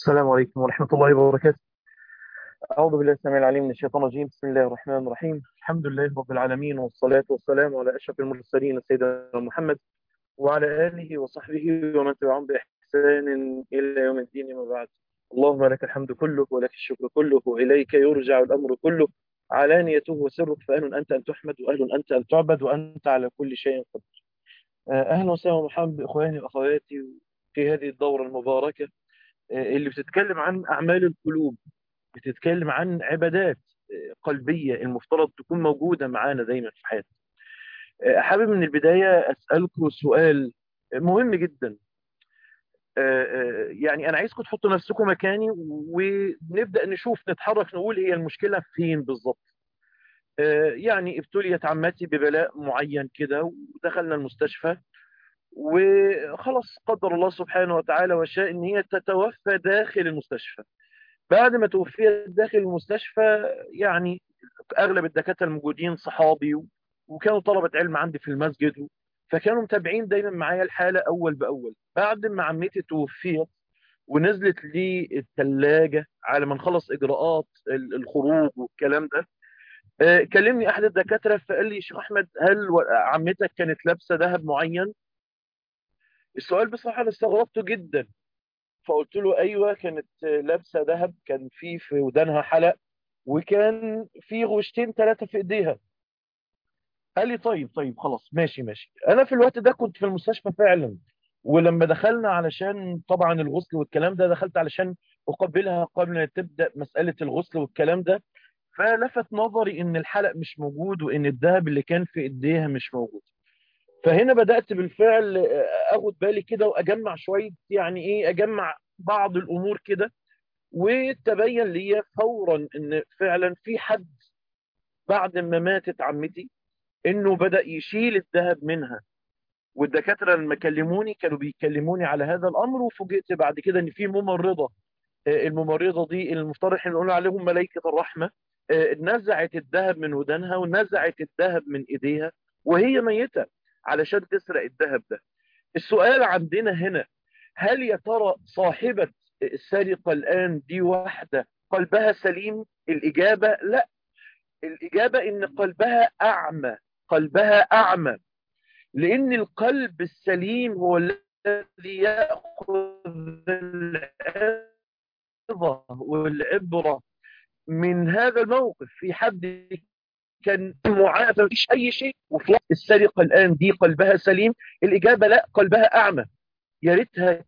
السلام عليكم ورحمة الله وبركاته أعوذ بالله السميع العليم من الشيطان الرجيم بسم الله الرحمن الرحيم الحمد لله رب العالمين والصلاة والسلام على أشرف المرسلين سيدنا محمد وعلى آله وصحبه ومن تبعهم بإحسان إلى يوم الدين ما بعد اللهم لك الحمد كله ولك الشكر كله وإليك يرجع الأمر كله علانيته وسرك فأهل أنت أن تحمد وأهل أنت أن تعبد وأنت على كل شيء قدير أهلا وسهلا ومرحبا بإخواني وأخواتي في هذه الدورة المباركة اللي بتتكلم عن أعمال القلوب بتتكلم عن عبادات قلبية المفترض تكون موجودة معانا دايما في حياتنا حابب من البداية أسألكم سؤال مهم جدا يعني أنا عايزكم تحطوا نفسكم مكاني ونبدأ نشوف نتحرك نقول هي المشكلة فين بالظبط يعني ابتليت عمتي ببلاء معين كده ودخلنا المستشفى وخلاص قدر الله سبحانه وتعالى وشاء ان هي تتوفى داخل المستشفى بعد ما توفيت داخل المستشفى يعني اغلب الدكاتره الموجودين صحابي وكانوا طلبه علم عندي في المسجد فكانوا متابعين دايما معايا الحاله اول باول بعد ما عمتي توفيت ونزلت لي الثلاجه على ما نخلص اجراءات الخروج والكلام ده كلمني احد الدكاتره فقال لي شيخ احمد هل عمتك كانت لابسه ذهب معين السؤال بصراحة أنا استغربته جدا فقلت له أيوة كانت لابسة ذهب كان في في ودانها حلق وكان في غوشتين ثلاثة في إيديها قال لي طيب طيب خلاص ماشي ماشي أنا في الوقت ده كنت في المستشفى فعلا ولما دخلنا علشان طبعا الغسل والكلام ده دخلت علشان أقبلها قبل أن تبدأ مسألة الغسل والكلام ده فلفت نظري إن الحلق مش موجود وإن الذهب اللي كان في إيديها مش موجود فهنا بدأت بالفعل اخد بالي كده واجمع شوية يعني ايه اجمع بعض الامور كده وتبين لي فورا ان فعلا في حد بعد ما ماتت عمتي انه بدأ يشيل الذهب منها والدكاترة لما كلموني كانوا بيكلموني على هذا الامر وفوجئت بعد كده ان في ممرضة الممرضة دي المفترض احنا نقول عليهم ملائكة الرحمة نزعت الذهب من ودانها ونزعت الذهب من ايديها وهي ميتة علشان تسرق الذهب ده السؤال عندنا هنا هل يا ترى صاحبة السرقة الآن دي واحدة قلبها سليم الإجابة لا الإجابة إن قلبها أعمى قلبها أعمى لأن القلب السليم هو الذي يأخذ العظة والعبرة من هذا الموقف في حد كان معافى مفيش اي شيء وفي السرقه الان دي قلبها سليم الاجابه لا قلبها اعمى يا ريتها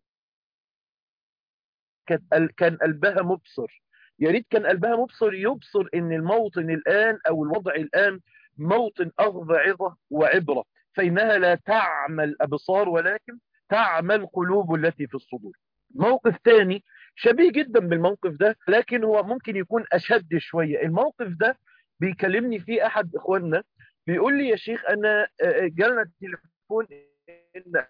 كان قلبها مبصر يا ريت كان قلبها مبصر يبصر ان الموطن الان او الوضع الان موطن اخذ عظه وعبره فانها لا تعمى الابصار ولكن تعمى القلوب التي في الصدور موقف ثاني شبيه جدا بالموقف ده لكن هو ممكن يكون اشد شويه الموقف ده بيكلمني فيه احد اخواننا بيقول لي يا شيخ انا جالنا التليفون ان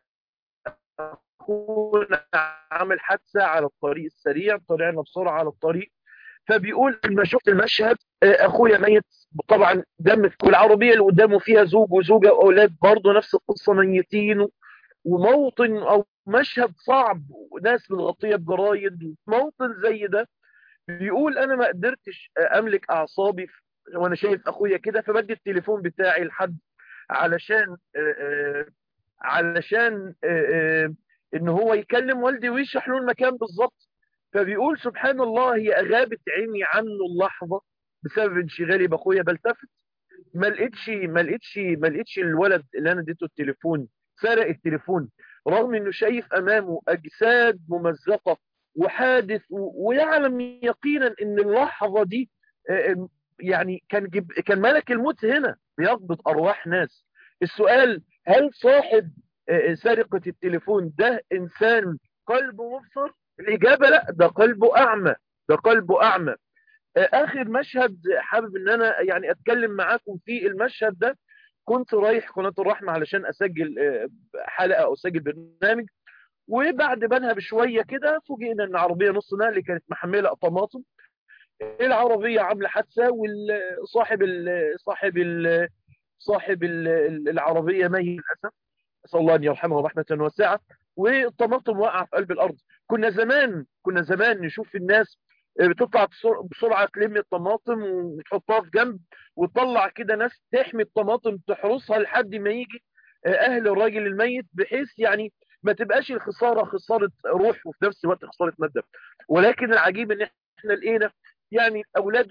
اخونا عامل حادثه على الطريق السريع طلعنا بسرعه على الطريق فبيقول لما شفت المشهد اخويا ميت طبعا دم في والعربيه اللي قدامه فيها زوج وزوجه واولاد برضه نفس القصه ميتين وموطن او مشهد صعب وناس متغطيه بجرايد موطن زي ده بيقول انا ما قدرتش املك اعصابي وانا شايف اخويا كده فبدي التليفون بتاعي لحد علشان آآ علشان آآ ان هو يكلم والدي ويشرح له المكان بالظبط فبيقول سبحان الله هي غابت عيني عنه اللحظه بسبب انشغالي باخويا بلتفت ما لقيتش ما لقيتش ما لقيتش الولد اللي انا اديته التليفون سرق التليفون رغم انه شايف امامه اجساد ممزقه وحادث ويعلم يقينا ان اللحظه دي يعني كان جب... كان ملك الموت هنا بيقبض ارواح ناس السؤال هل صاحب سرقة التليفون ده انسان قلبه مبصر الاجابة لا ده قلبه اعمى ده قلبه اعمى اخر مشهد حابب ان انا يعني اتكلم معاكم في المشهد ده كنت رايح قناة الرحمة علشان اسجل حلقة او اسجل برنامج وبعد بنها بشوية كده فوجئنا ان عربية نص نقل كانت محملة طماطم العربية عاملة حادثة والصاحب ال صاحب ال صاحب ال العربية ميت للأسف نسال الله ان يرحمه رحمه واسعه والطماطم واقعه في قلب الارض كنا زمان كنا زمان نشوف الناس بتطلع بسرعه تلم الطماطم وتحطها في جنب وتطلع كده ناس تحمي الطماطم تحرسها لحد ما يجي اهل الراجل الميت بحيث يعني ما تبقاش الخساره خساره روح وفي نفس الوقت خساره ماده ولكن العجيب ان احنا لقينا يعني اولاد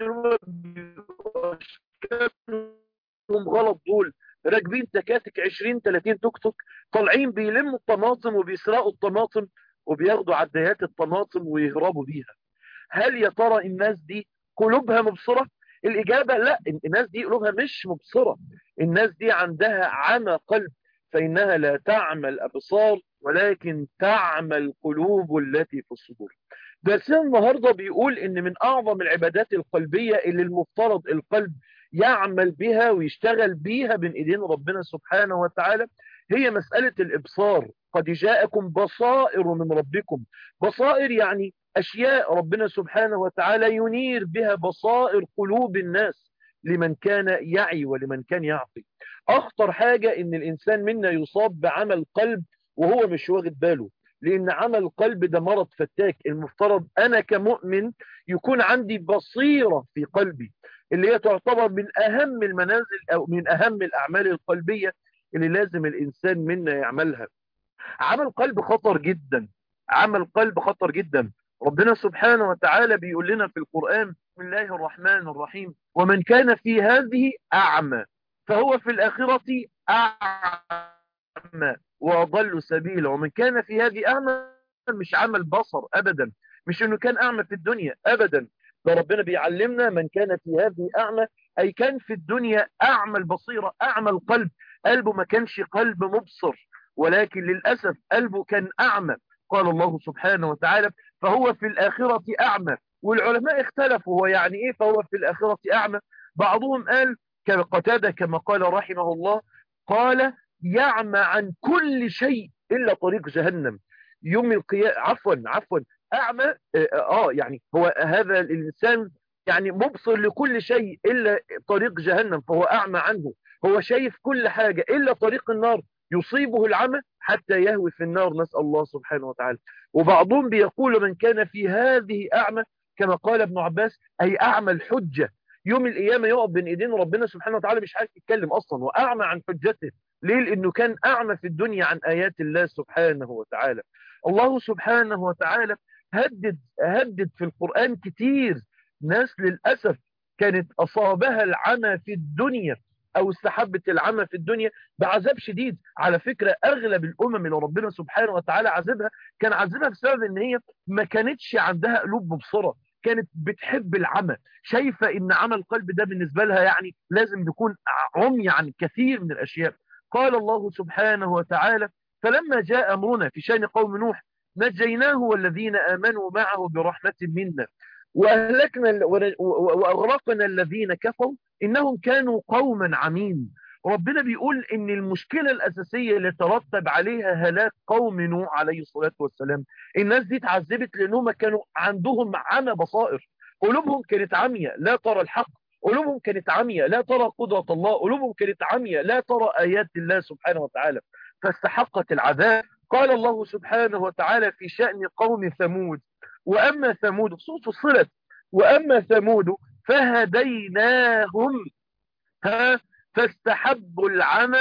هم غلط دول راكبين تكاتك 20 30 توك توك طالعين بيلموا الطماطم وبيسرقوا الطماطم وبياخدوا عدايات الطماطم ويهربوا بيها هل يا ترى الناس دي قلوبها مبصرة الإجابة لا الناس دي قلوبها مش مبصرة الناس دي عندها عمى قلب فإنها لا تعمى الأبصار ولكن تعمى القلوب التي في الصدور درسنا النهاردة بيقول إن من أعظم العبادات القلبية اللي المفترض القلب يعمل بها ويشتغل بيها بين إيدين ربنا سبحانه وتعالى هي مسألة الإبصار قد جاءكم بصائر من ربكم بصائر يعني أشياء ربنا سبحانه وتعالى ينير بها بصائر قلوب الناس لمن كان يعي ولمن كان يعطي أخطر حاجة إن الإنسان منا يصاب بعمل قلب وهو مش واخد باله لأن عمل القلب ده مرض فتاك المفترض أنا كمؤمن يكون عندي بصيرة في قلبي اللي هي تعتبر من أهم المنازل أو من أهم الأعمال القلبية اللي لازم الإنسان منا يعملها عمل قلب خطر جدا عمل قلب خطر جدا ربنا سبحانه وتعالى بيقول لنا في القرآن بسم الله الرحمن الرحيم ومن كان في هذه أعمى فهو في الآخرة أعمى وأضل سبيلا ومن كان في هذه أعمى مش عمل بصر أبدا مش أنه كان أعمى في الدنيا أبدا ده ربنا بيعلمنا من كان في هذه أعمى أي كان في الدنيا أعمى البصيرة أعمى القلب قلبه ما كانش قلب مبصر ولكن للأسف قلبه كان أعمى قال الله سبحانه وتعالى فهو في الآخرة أعمى والعلماء اختلفوا هو يعني إيه فهو في الآخرة أعمى بعضهم قال كقتادة كما قال رحمه الله قال يعمى عن كل شيء إلا طريق جهنم يوم القيامة عفوا عفوا أعمى آه يعني هو هذا الإنسان يعني مبصر لكل شيء إلا طريق جهنم فهو أعمى عنه هو شايف كل حاجة إلا طريق النار يصيبه العمى حتى يهوي في النار نسأل الله سبحانه وتعالى وبعضهم بيقول من كان في هذه أعمى كما قال ابن عباس أي أعمى الحجة يوم القيامة يقف بين إيدين ربنا سبحانه وتعالى مش عارف يتكلم أصلا وأعمى عن حجته ليه لأنه كان أعمى في الدنيا عن آيات الله سبحانه وتعالى الله سبحانه وتعالى هدد هدد في القرآن كتير ناس للأسف كانت أصابها العمى في الدنيا او استحبت العمى في الدنيا بعذاب شديد على فكرة اغلب الامم اللي ربنا سبحانه وتعالى عذبها كان عذبها بسبب ان هي ما كانتش عندها قلوب مبصرة كانت بتحب العمى شايفة ان عمى القلب ده بالنسبة لها يعني لازم يكون عمي عن كثير من الاشياء قال الله سبحانه وتعالى فلما جاء امرنا في شان قوم نوح نجيناه والذين امنوا معه برحمة منا وأهلكنا وأغرقنا الذين كفروا إنهم كانوا قوما عمين ربنا بيقول إن المشكلة الأساسية اللي ترتب عليها هلاك قوم نوح عليه الصلاة والسلام الناس دي اتعذبت لأنهم كانوا عندهم عمى بصائر قلوبهم كانت عمية لا ترى الحق قلوبهم كانت عمية لا ترى قدرة الله قلوبهم كانت عمية لا ترى آيات الله سبحانه وتعالى فاستحقت العذاب قال الله سبحانه وتعالى في شأن قوم ثمود وأما ثمود صوت فصلت وأما ثمود فهديناهم ها فاستحبوا العمى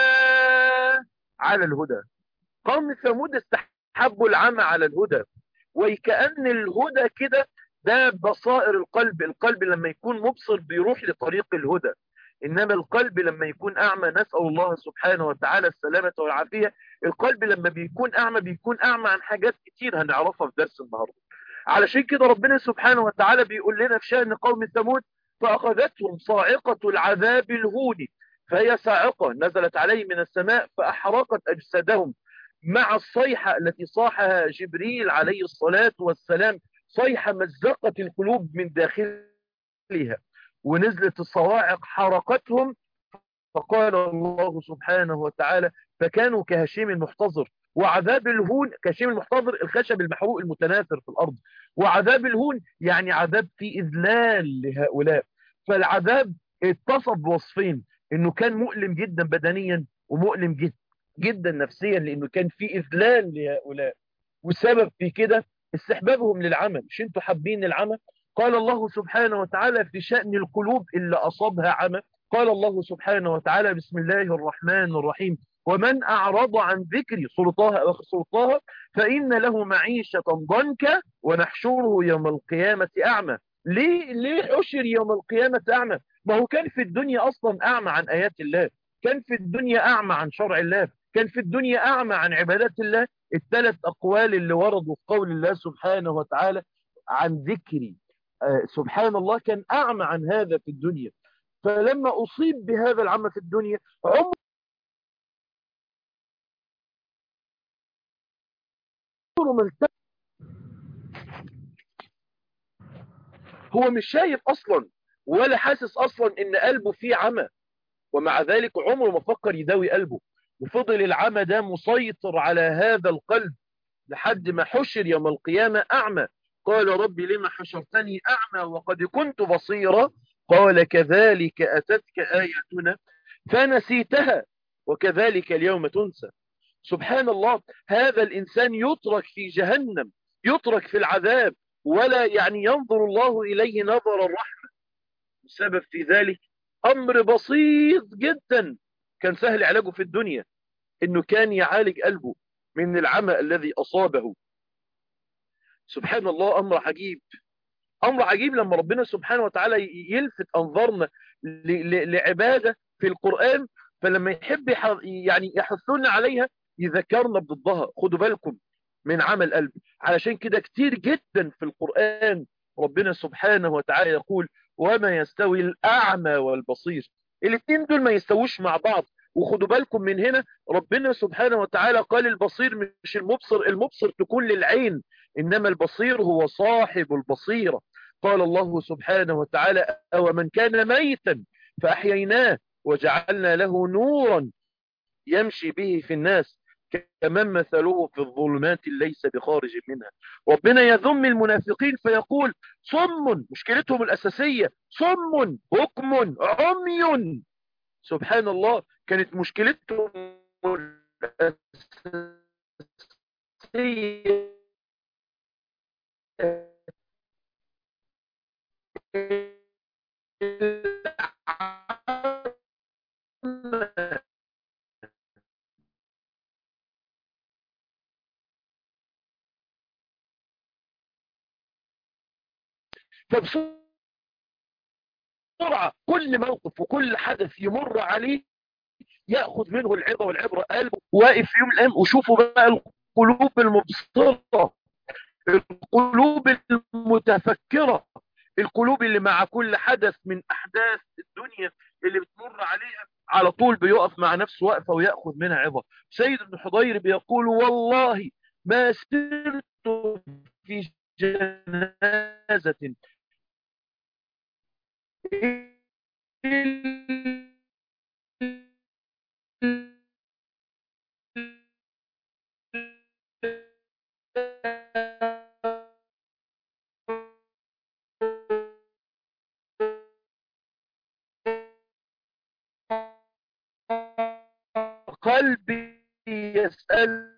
على الهدى قوم ثمود استحبوا العمى على الهدى وكأن الهدى كده ده بصائر القلب القلب لما يكون مبصر بيروح لطريق الهدى إنما القلب لما يكون أعمى نسأل الله سبحانه وتعالى السلامة والعافية القلب لما بيكون أعمى بيكون أعمى عن حاجات كتير هنعرفها في درس النهاردة علشان كده ربنا سبحانه وتعالى بيقول لنا في شأن قوم ثمود فأخذتهم صاعقة العذاب الهون فهي صاعقة نزلت عليه من السماء فأحرقت أجسادهم مع الصيحة التي صاحها جبريل عليه الصلاة والسلام صيحة مزقت القلوب من داخلها ونزلت الصواعق حرقتهم فقال الله سبحانه وتعالى فكانوا كهشيم المحتضر وعذاب الهون كهشيم المحتضر الخشب المحروق المتناثر في الأرض وعذاب الهون يعني عذاب في إذلال لهؤلاء فالعذاب اتصف بوصفين انه كان مؤلم جدا بدنيا ومؤلم جدا جدا نفسيا لانه كان في اذلال لهؤلاء والسبب في كده استحبابهم للعمل مش انتوا حابين العمل قال الله سبحانه وتعالى في شأن القلوب اللي أصابها عمى قال الله سبحانه وتعالى بسم الله الرحمن الرحيم ومن أعرض عن ذكري سلطاها سلطاها فإن له معيشة ضنكا ونحشره يوم القيامة أعمى ليه ليه حشر يوم القيامة أعمى ما هو كان في الدنيا أصلا أعمى عن آيات الله كان في الدنيا أعمى عن شرع الله كان في الدنيا أعمى عن عبادات الله الثلاث أقوال اللي وردوا في قول الله سبحانه وتعالى عن ذكري آه سبحان الله كان أعمى عن هذا في الدنيا فلما أصيب بهذا العمى في الدنيا عمر ما هو مش شايف أصلا ولا حاسس أصلا إن قلبه فيه عمى ومع ذلك عمره ما فكر يداوي قلبه وفضل العمى ده مسيطر على هذا القلب لحد ما حشر يوم القيامة أعمى قال ربي لما حشرتني أعمى وقد كنت بصيرا قال كذلك أتتك آياتنا فنسيتها وكذلك اليوم تنسى سبحان الله هذا الإنسان يترك في جهنم يترك في العذاب ولا يعني ينظر الله إليه نظر الرحمة السبب في ذلك أمر بسيط جدا كان سهل علاجه في الدنيا انه كان يعالج قلبه من العمى الذي اصابه سبحان الله امر عجيب امر عجيب لما ربنا سبحانه وتعالى يلفت انظارنا لعبادة في القرآن فلما يحب يعني يحثنا عليها يذكرنا بضدها خدوا بالكم من عمل قلب علشان كده كتير جدا في القرآن ربنا سبحانه وتعالى يقول وما يستوي الأعمى والبصير الاثنين دول ما يستووش مع بعض وخدوا بالكم من هنا ربنا سبحانه وتعالى قال البصير مش المبصر المبصر تكون للعين إنما البصير هو صاحب البصيرة قال الله سبحانه وتعالى أو من كان ميتا فأحييناه وجعلنا له نورا يمشي به في الناس كمن مثله في الظلمات ليس بخارج منها ربنا يذم المنافقين فيقول صم مشكلتهم الأساسية صم حكم عمي سبحان الله كانت مشكلتهم الأساسية فبسرعة كل موقف وكل حدث يمر عليه يأخذ منه العظة والعبرة قلبه واقف يوم الأيام وشوفوا بقى القلوب المبصرة القلوب المتفكرة القلوب اللي مع كل حدث من أحداث الدنيا اللي بتمر عليها على طول بيقف مع نفسه وقفة ويأخذ منها عظة سيد ابن حضير بيقول والله ما سرت في جنازة قلبي يسأل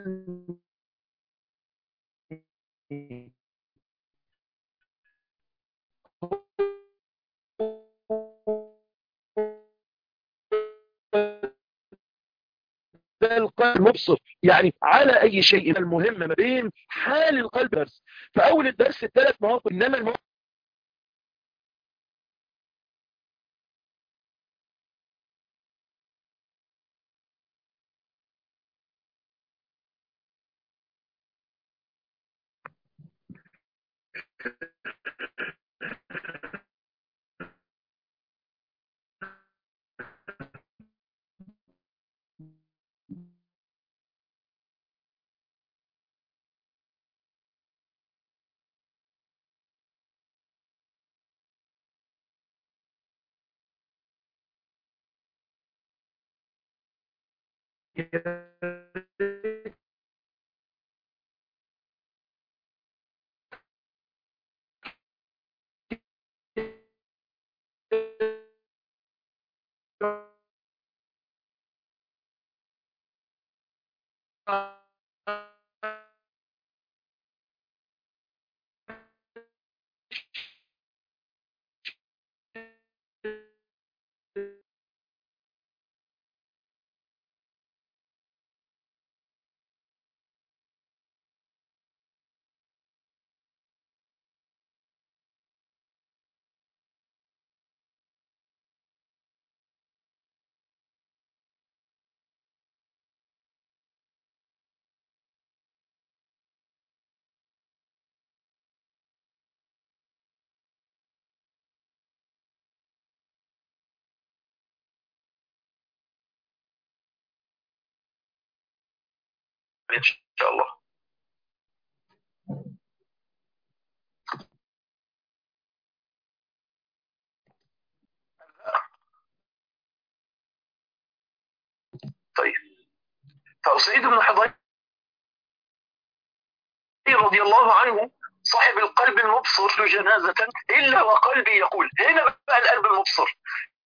القلب مبصر يعني على اي شيء المهم ما بين حال القلب بس فاول الدرس الثلاث مواقف انما المواقف ان شاء الله طيب فأسيد بن حضير رضي الله عنه صاحب القلب المبصر جنازة إلا وقلبي يقول هنا بقى القلب المبصر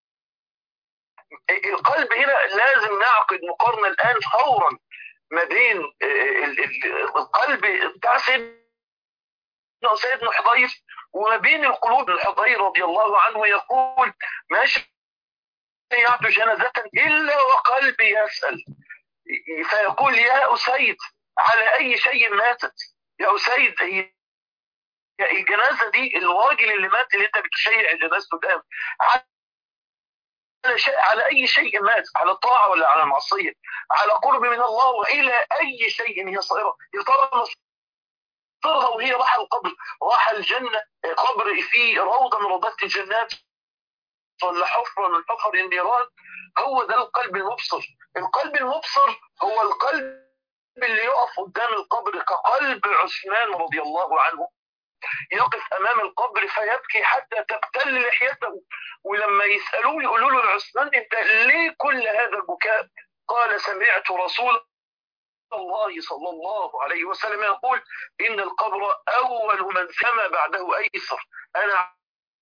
القلب هنا لازم نعقد مقارنة الآن فورا ما بين القلب بتاع سيدنا سيد بن حضير وما بين القلوب الحضير رضي الله عنه يقول ما شيعت جنازة إلا وقلبي يسأل فيقول يا أسيد على أي شيء ماتت يا أسيد هي الجنازة دي الراجل اللي مات اللي انت بتشيع جنازته ده على شيء على أي شيء مات على الطاعة ولا على المعصية على قرب من الله وإلى أي شيء هي صائرة يا ترى مصيرها وهي راح القبر راح الجنة قبر فيه روضة من روضات الجنات ولا حفرة من حفر النيران هو ده القلب المبصر القلب المبصر هو القلب اللي يقف قدام القبر كقلب عثمان رضي الله عنه يقف امام القبر فيبكي حتى تبتل لحيته ولما يسالوه يقولوا له عثمان انت ليه كل هذا البكاء قال سمعت رسول الله صلى الله عليه وسلم يقول ان القبر اول من فما بعده ايسر انا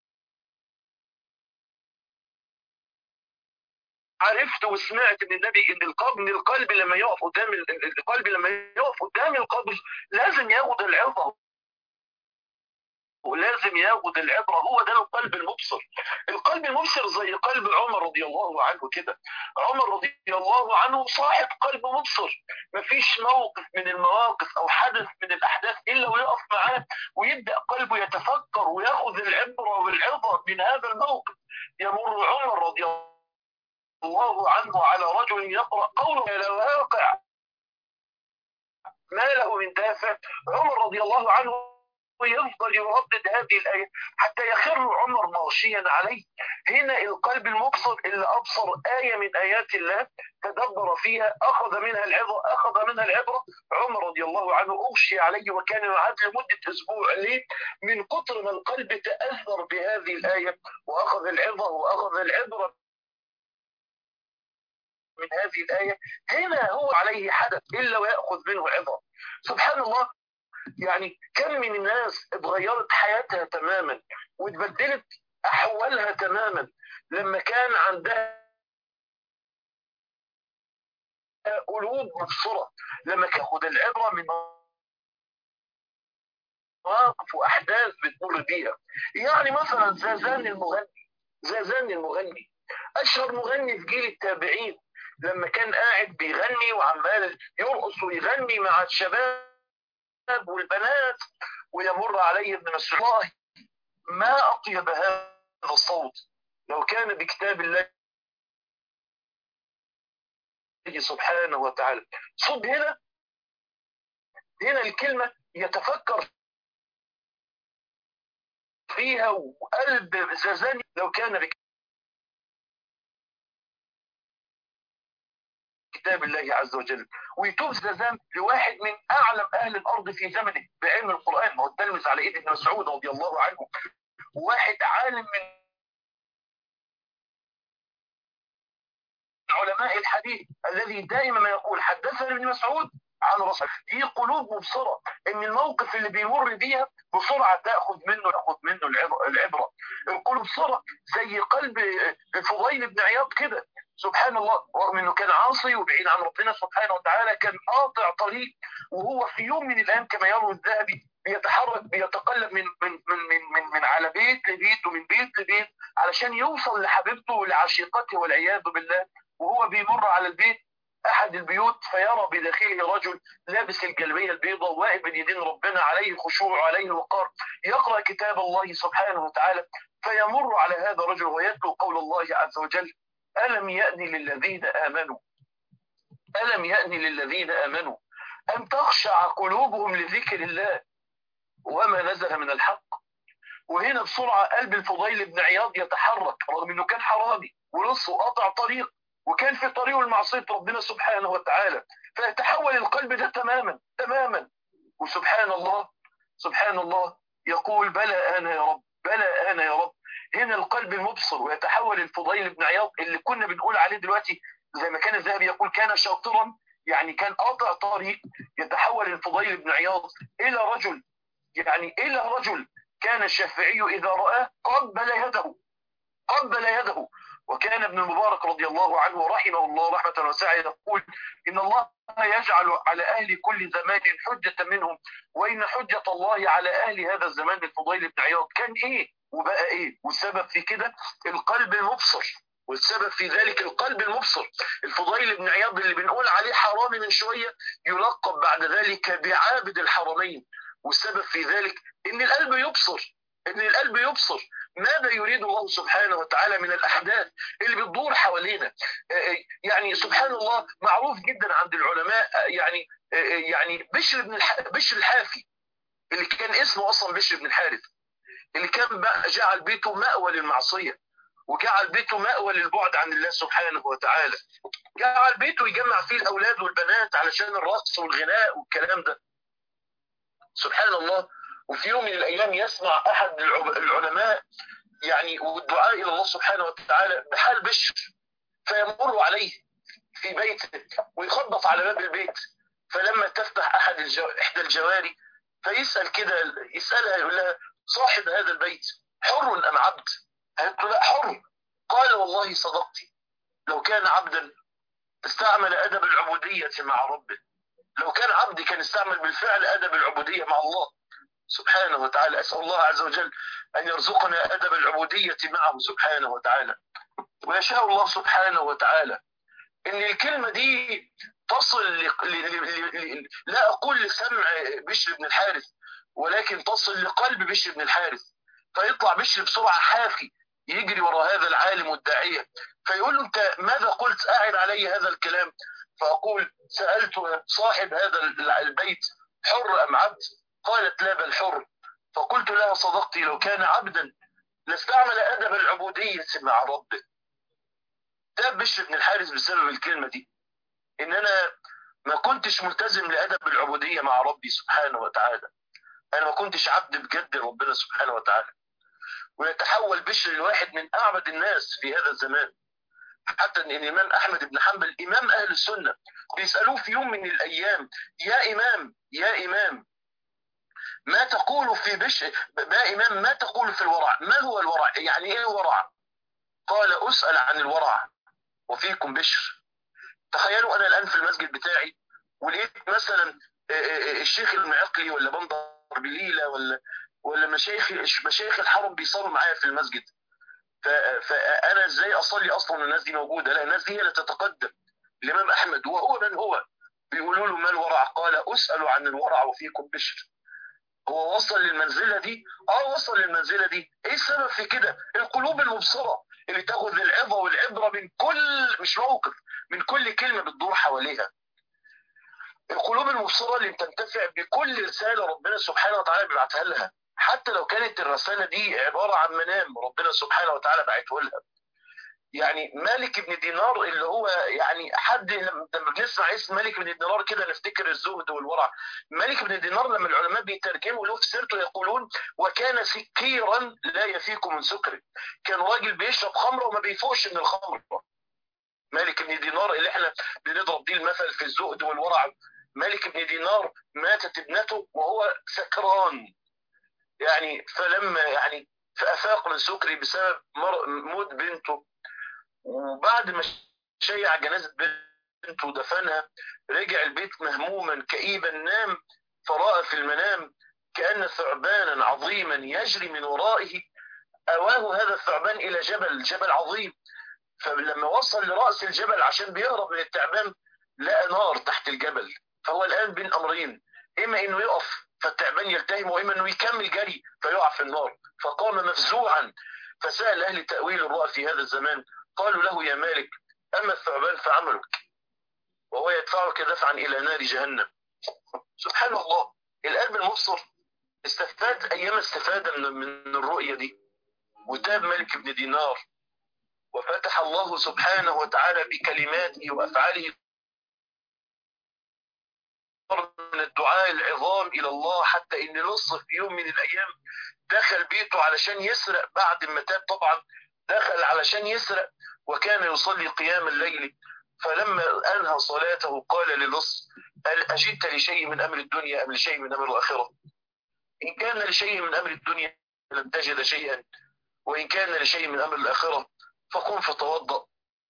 عرفت وسمعت من النبي ان القلب من القلب لما يقف قدام القلب لما يقف قدام القبر لازم ياخد العظه ولازم ياخد العبرة هو ده القلب المبصر القلب المبصر زي قلب عمر رضي الله عنه كده عمر رضي الله عنه صاحب قلب مبصر مفيش موقف من المواقف او حدث من الاحداث الا ويقف معاه ويبدا قلبه يتفكر وياخذ العبره والعظه من هذا الموقف يمر عمر رضي الله عنه على رجل يقرا قوله لا واقع ما له من دافع عمر رضي الله عنه ويفضل يردد هذه الآية حتى يخر عمر مغشيا عليه هنا القلب المبصر اللي أبصر آية من آيات الله تدبر فيها أخذ منها العبرة أخذ منها العبرة عمر رضي الله عنه أغشي عليه وكان يعاد لمدة أسبوع ليه من كتر ما القلب تأثر بهذه الآية وأخذ العظة وأخذ العبرة من هذه الآية هنا هو عليه حدث إلا ويأخذ منه عظة سبحان الله يعني كم من الناس اتغيرت حياتها تماما واتبدلت احوالها تماما لما كان عندها قلوب مبصره لما كان ياخد العبره من مواقف واحداث بتمر بيها يعني مثلا زازان المغني زازان المغني اشهر مغني في جيل التابعين لما كان قاعد بيغني وعمال يرقص ويغني مع الشباب والبنات ويمر عليه ابن مسعود الله ما أطيب هذا الصوت لو كان بكتاب الله سبحانه وتعالى صد هنا هنا الكلمة يتفكر فيها وقلب زازاني لو كان بكتاب كتاب الله عز وجل ويتوب زازان لواحد من اعلم اهل الارض في زمنه بعلم القران ما هو التلمذ على ايد ابن مسعود رضي الله عنه واحد عالم من علماء الحديث الذي دائما ما يقول حدثنا ابن مسعود عن رسول دي قلوب مبصرة ان الموقف اللي بيمر بيها بسرعة تأخذ منه تأخذ منه العبرة القلوب مبصرة زي قلب فضيل بن عياض كده سبحان الله رغم انه كان عاصي وبعيد عن ربنا سبحانه وتعالى كان قاطع طريق وهو في يوم من الايام كما يروي الذهبي بيتحرك بيتقلب من من من من من, من على بيت لبيت ومن بيت لبيت علشان يوصل لحبيبته ولعشيقته والعياذ بالله وهو بيمر على البيت احد البيوت فيرى بداخله رجل لابس الجلبيه البيضاء واقف بين يدين ربنا عليه خشوع وعليه وقار يقرا كتاب الله سبحانه وتعالى فيمر على هذا الرجل ويتلو قول الله عز وجل الم يأن للذين امنوا الم يأن للذين امنوا ان تخشع قلوبهم لذكر الله وما نزل من الحق وهنا بسرعه قلب الفضيل بن عياض يتحرك رغم انه كان حرامي ولص وقطع طريق وكان في طريقه لمعصيه ربنا سبحانه وتعالى فيتحول القلب ده تماما تماما وسبحان الله سبحان الله يقول بلى انا يا رب بلى انا يا رب هنا القلب المبصر ويتحول الفضيل بن عياض اللي كنا بنقول عليه دلوقتي زي ما كان الذهبي يقول كان شاطرا يعني كان قاطع طريق يتحول الفضيل بن عياض الى رجل يعني الى رجل كان الشافعي اذا رآه قبل يده قبل يده وكان ابن المبارك رضي الله عنه رحمه الله رحمة واسعة يقول إن الله يجعل على أهل كل زمان حجة منهم وإن حجة الله على أهل هذا الزمان الفضيل بن عياض كان إيه وبقى إيه والسبب في كده القلب المبصر والسبب في ذلك القلب المبصر الفضيل بن عياض اللي بنقول عليه حرامي من شوية يلقب بعد ذلك بعابد الحرمين والسبب في ذلك ان القلب يبصر ان القلب يبصر ماذا يريد الله سبحانه وتعالى من الاحداث اللي بتدور حوالينا يعني سبحان الله معروف جدا عند العلماء يعني يعني بشر بن بشر الحافي اللي كان اسمه اصلا بشر بن الحارث اللي كان بقى جعل بيته مأوى للمعصيه وجعل بيته مأوى للبعد عن الله سبحانه وتعالى جعل بيته يجمع فيه الاولاد والبنات علشان الرقص والغناء والكلام ده سبحان الله وفي يوم من الايام يسمع احد العلماء يعني والدعاء الى الله سبحانه وتعالى بحال بشر فيمر عليه في بيته ويخبط على باب البيت فلما تفتح احد الجو... احدى الجواري فيسال كده يسالها يقول لها صاحب هذا البيت حر ام عبد؟ قالت له لا حر قال والله صدقتي لو كان عبدا استعمل ادب العبوديه مع ربه لو كان عبدي كان استعمل بالفعل ادب العبوديه مع الله سبحانه وتعالى أسأل الله عز وجل أن يرزقنا أدب العبودية معه سبحانه وتعالى ويشاء الله سبحانه وتعالى أن الكلمة دي تصل ل... ل... ل... لا أقول لسمع بشر بن الحارث ولكن تصل لقلب بشر بن الحارث فيطلع بشر بسرعة حافي يجري وراء هذا العالم والداعية فيقول له أنت ماذا قلت أعد علي هذا الكلام فأقول سألت صاحب هذا البيت حر أم عبد قالت لا بل حر فقلت لها صدقتي لو كان عبدا لاستعمل أدب العبودية مع ربه ده بشر بن الحارث بسبب الكلمة دي إن أنا ما كنتش ملتزم لأدب العبودية مع ربي سبحانه وتعالى أنا ما كنتش عبد بجد ربنا سبحانه وتعالى ويتحول بشر الواحد من أعبد الناس في هذا الزمان حتى ان الامام احمد بن حنبل امام اهل السنه بيسالوه في يوم من الايام يا امام يا امام ما تقول في بشر ما إمام ما تقول في الورع ما هو الورع يعني إيه الورع قال أسأل عن الورع وفيكم بشر تخيلوا أنا الآن في المسجد بتاعي ولقيت مثلا الشيخ المعقلي ولا بندر بليلة ولا ولا مشايخ مشايخ الحرم بيصلوا معايا في المسجد فأنا إزاي أصلي أصلا الناس دي موجودة لا الناس دي هي اللي تتقدم الإمام أحمد وهو من هو بيقولوا له ما الورع قال أسأل عن الورع وفيكم بشر هو وصل للمنزله دي اه وصل للمنزله دي ايه السبب في كده القلوب المبصره اللي تاخذ العظه والعبره من كل مش موقف من كل كلمه بتدور حواليها القلوب المبصره اللي بتنتفع بكل رساله ربنا سبحانه وتعالى بيبعتها لها حتى لو كانت الرساله دي عباره عن منام ربنا سبحانه وتعالى بعته لها يعني مالك بن دينار اللي هو يعني حد لما بنسمع اسم مالك بن دينار كده نفتكر الزهد والورع مالك بن دينار لما العلماء بيترجموا له في سيرته يقولون وكان سكيرا لا يفيك من سكره كان راجل بيشرب خمره وما بيفوقش من الخمر مالك بن دينار اللي احنا بنضرب بيه المثل في الزهد والورع مالك بن دينار ماتت ابنته وهو سكران يعني فلما يعني فافاق من سكري بسبب موت بنته وبعد ما شيع جنازة بنته ودفنها رجع البيت مهموما كئيبا نام فرأى في المنام كأن ثعبانا عظيما يجري من ورائه أواه هذا الثعبان إلى جبل جبل عظيم فلما وصل لرأس الجبل عشان بيهرب من التعبان لقى نار تحت الجبل فهو الآن بين أمرين إما إنه يقف فالتعبان يلتهم وإما إنه يكمل جري فيقع في النار فقام مفزوعا فسأل أهل تأويل الرؤى في هذا الزمان قالوا له يا مالك أما الثعبان فعملك وهو يدفعك دفعا إلى نار جهنم سبحان الله القلب المبصر استفاد أيام استفاد من, من الرؤية دي وتاب ملك بن دينار وفتح الله سبحانه وتعالى بكلماته وأفعاله من الدعاء العظام إلى الله حتى إن لص في يوم من الأيام دخل بيته علشان يسرق بعد ما تاب طبعا دخل علشان يسرق وكان يصلي قيام الليل فلما أنهى صلاته قال للص هل أجدت لشيء من أمر الدنيا أم لشيء من أمر الآخرة إن كان لشيء من أمر الدنيا لم تجد شيئا وإن كان لشيء من أمر الآخرة فقم فتوضأ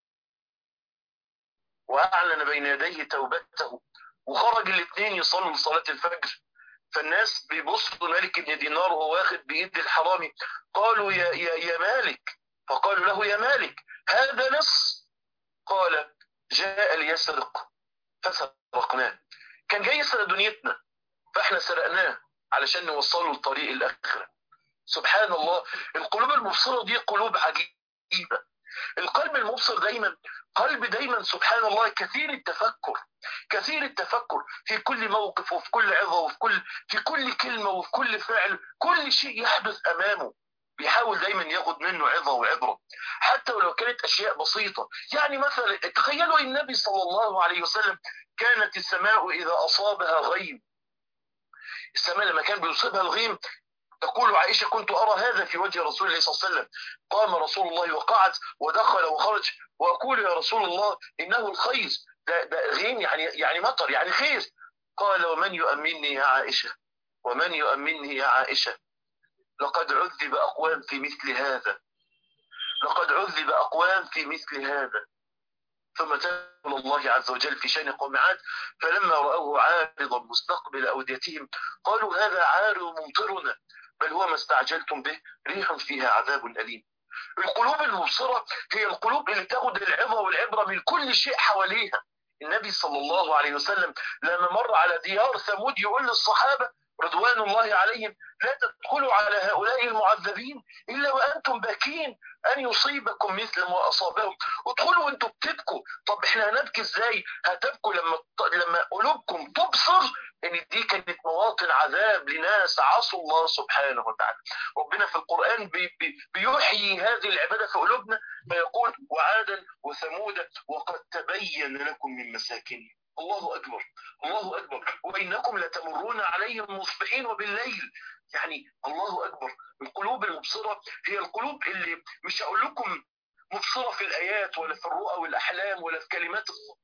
وأعلن بين يديه توبته وخرج الاثنين يصلوا صلاة الفجر فالناس بيبصوا مالك بن دينار وهو واخد بإيد الحرامي قالوا يا, يا, يا مالك فقالوا له يا مالك هذا لص قال جاء ليسرق فسرقناه كان جاي يسرق دنيتنا فاحنا سرقناه علشان نوصله لطريق الآخرة سبحان الله القلوب المبصرة دي قلوب عجيبة القلب المبصر دايما قلب دايما سبحان الله كثير التفكر كثير التفكر في كل موقف وفي كل عظة وفي كل في كل كلمة وفي كل فعل كل شيء يحدث أمامه بيحاول دايما ياخد منه عظة وعبرة حتى ولو كانت أشياء بسيطة يعني مثلا تخيلوا النبي صلى الله عليه وسلم كانت السماء إذا أصابها غيم السماء لما كان بيصيبها الغيم تقول عائشة كنت أرى هذا في وجه رسول الله صلى الله عليه وسلم قام رسول الله وقعد ودخل وخرج وأقول يا رسول الله إنه الخير ده, ده غيم يعني يعني مطر يعني خير قال ومن يؤمنني يا عائشة ومن يؤمنني يا عائشة لقد عذب أقوام في مثل هذا لقد عذب أقوام في مثل هذا ثم تنزل الله عز وجل في شأن قوم عاد فلما رأوه عارضا مستقبل أوديتهم قالوا هذا عارض ممطرنا بل هو ما استعجلتم به ريح فيها عذاب أليم القلوب المبصرة هي القلوب اللي تاخد العظة والعبرة من كل شيء حواليها النبي صلى الله عليه وسلم لما مر على ديار ثمود يقول للصحابة رضوان الله عليهم لا تدخلوا على هؤلاء المعذبين إلا وأنتم باكين أن يصيبكم مثل ما أصابهم ادخلوا وانتم بتبكوا طب احنا هنبكي ازاي هتبكوا لما لما قلوبكم تبصر ان دي كانت مواطن عذاب لناس عصوا الله سبحانه وتعالى ربنا في القرآن بي بي بيحيي هذه العبادة في قلوبنا فيقول وعادا وثمود وقد تبين لكم من مساكنهم الله أكبر الله أكبر وإنكم لتمرون عليهم مصبحين وبالليل يعني الله أكبر القلوب المبصرة هي القلوب اللي مش هقول لكم مبصرة في الآيات ولا في الرؤى والأحلام ولا في كلمات الصوت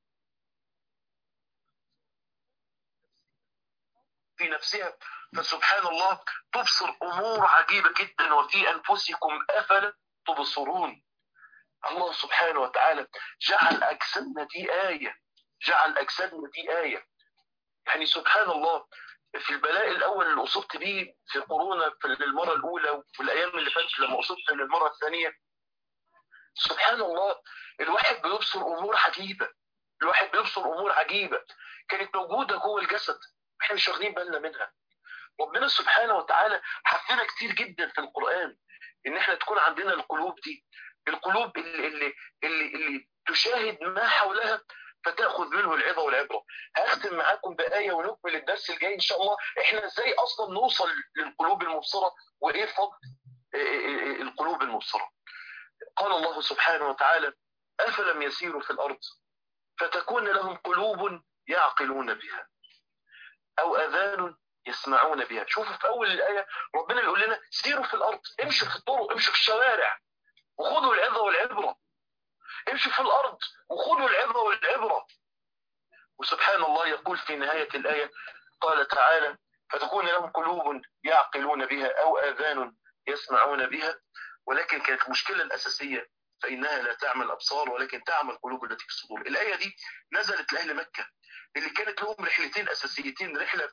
في نفسها فسبحان الله تبصر أمور عجيبة جدا وفي أنفسكم أفلا تبصرون الله سبحانه وتعالى جعل أجسادنا دي آية جعل أجسادنا دي آية يعني سبحان الله في البلاء الأول اللي أصبت به في كورونا في المرة الأولى وفي الأيام اللي فاتت لما أصبت للمرة الثانية سبحان الله الواحد بيبصر أمور عجيبة الواحد بيبصر أمور عجيبة كانت موجودة جوه الجسد احنا مش واخدين بالنا منها ربنا سبحانه وتعالى حثنا كتير جدا في القرآن ان احنا تكون عندنا القلوب دي القلوب اللي, اللي, اللي, اللي تشاهد ما حولها فتاخذ منه العظه والعبره هختم معاكم بايه ونكمل الدرس الجاي ان شاء الله احنا ازاي اصلا نوصل للقلوب المبصره وايه فضل القلوب المبصره قال الله سبحانه وتعالى افلم يسيروا في الارض فتكون لهم قلوب يعقلون بها او اذان يسمعون بها شوفوا في اول الايه ربنا بيقول لنا سيروا في الارض امشوا في الطرق امشوا في الشوارع وخذوا العظه والعبره امشوا في الأرض وخذوا العبرة والعبرة وسبحان الله يقول في نهاية الآية قال تعالى فتكون لهم قلوب يعقلون بها أو آذان يسمعون بها ولكن كانت المشكلة الأساسية فإنها لا تعمل أبصار ولكن تعمل القلوب التي في الصدور الآية دي نزلت لأهل مكة اللي كانت لهم رحلتين أساسيتين رحلة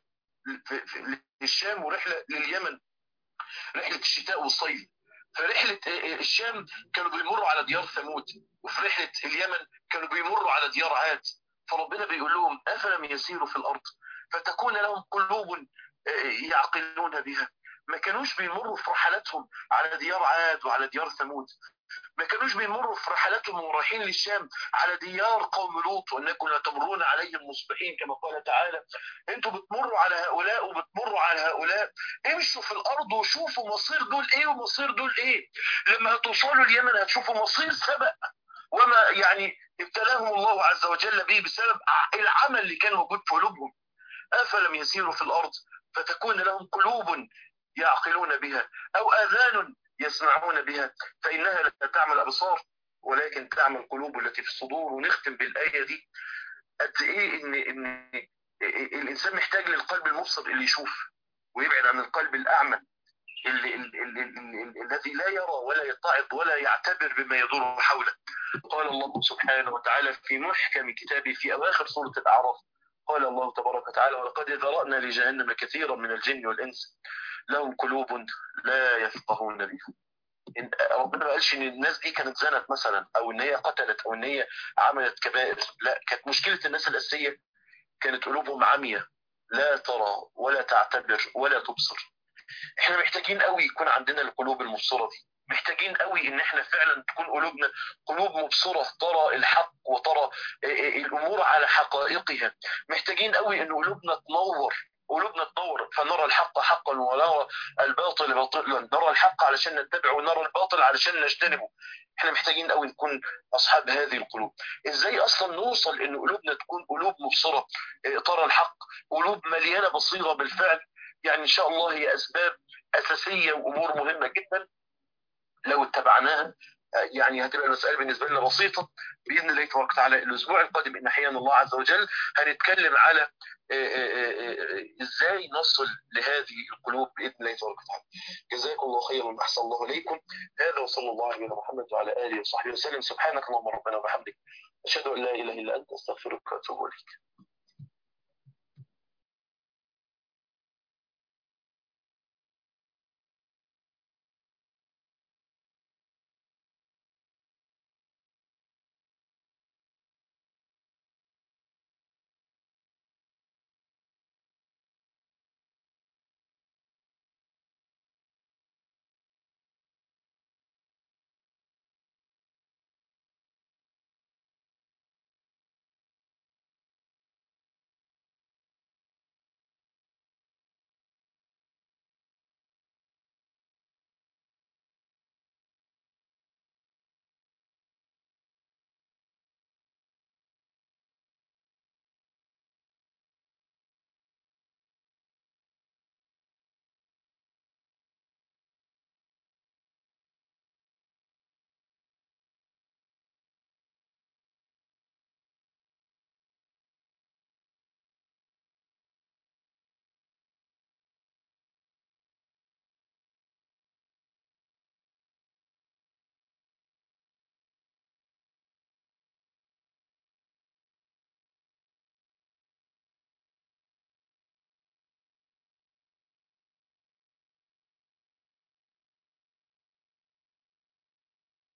للشام ورحلة لليمن رحلة الشتاء والصيف فرحلة الشام كانوا بيمروا على ديار ثمود وفي رحلة اليمن كانوا بيمروا على ديار عاد فربنا بيقول لهم أفلم يسيروا في الأرض فتكون لهم قلوب يعقلون بها ما كانوش بيمروا في رحلاتهم على ديار عاد وعلى ديار ثمود ما كانوش بيمروا في رحلاتهم ورايحين للشام على ديار قوم لوط وانكم لا تمرون عليهم مصبحين كما قال تعالى انتوا بتمروا على هؤلاء وبتمروا على هؤلاء امشوا في الارض وشوفوا مصير دول ايه ومصير دول ايه لما هتوصلوا اليمن هتشوفوا مصير سبق وما يعني ابتلاهم الله عز وجل به بسبب العمل اللي كان موجود في قلوبهم افلم يسيروا في الارض فتكون لهم قلوب يعقلون بها او اذان يسمعون بها فإنها لا تعمل أبصار ولكن تعمل القلوب التي في الصدور ونختم بالآية دي قد إيه إن, إن الإنسان محتاج للقلب المبصر اللي يشوف ويبعد عن القلب الأعمى اللي اللي اللي الذي لا يرى ولا يتعظ ولا يعتبر بما يدور حوله قال الله سبحانه وتعالى في محكم كتابه في أواخر سورة الأعراف قال الله تبارك وتعالى ولقد ذرأنا لجهنم كثيرا من الجن والإنس لهم قلوب لا يفقهون بها ربنا ما قالش ان الناس دي كانت زنت مثلا او ان هي قتلت او ان هي عملت كبائر لا كانت مشكله الناس الاساسيه كانت قلوبهم عمية لا ترى ولا تعتبر ولا تبصر احنا محتاجين قوي يكون عندنا القلوب المبصره دي محتاجين قوي ان احنا فعلا تكون قلوبنا قلوب مبصره ترى الحق وترى الامور على حقائقها محتاجين قوي ان قلوبنا تنور قلوبنا تنور فنرى الحق حقا ونرى الباطل باطلا نرى الحق علشان نتبعه ونرى الباطل علشان نجتنبه احنا محتاجين قوي نكون اصحاب هذه القلوب ازاي اصلا نوصل ان قلوبنا تكون قلوب مبصره ترى الحق قلوب مليانه بصيره بالفعل يعني ان شاء الله هي اسباب اساسيه وامور مهمه جدا لو اتبعناها يعني هتبقى المسألة بالنسبة لنا بسيطة بإذن الله تبارك وتعالى الأسبوع القادم إن أحيانا الله عز وجل هنتكلم على إزاي نصل لهذه القلوب بإذن الله تبارك وتعالى جزاكم الله خيرا وأحسن الله إليكم هذا وصلى الله على محمد وعلى آله وصحبه وسلم سبحانك اللهم ربنا وبحمدك أشهد أن لا إله إلا أنت أستغفرك وأتوب إليك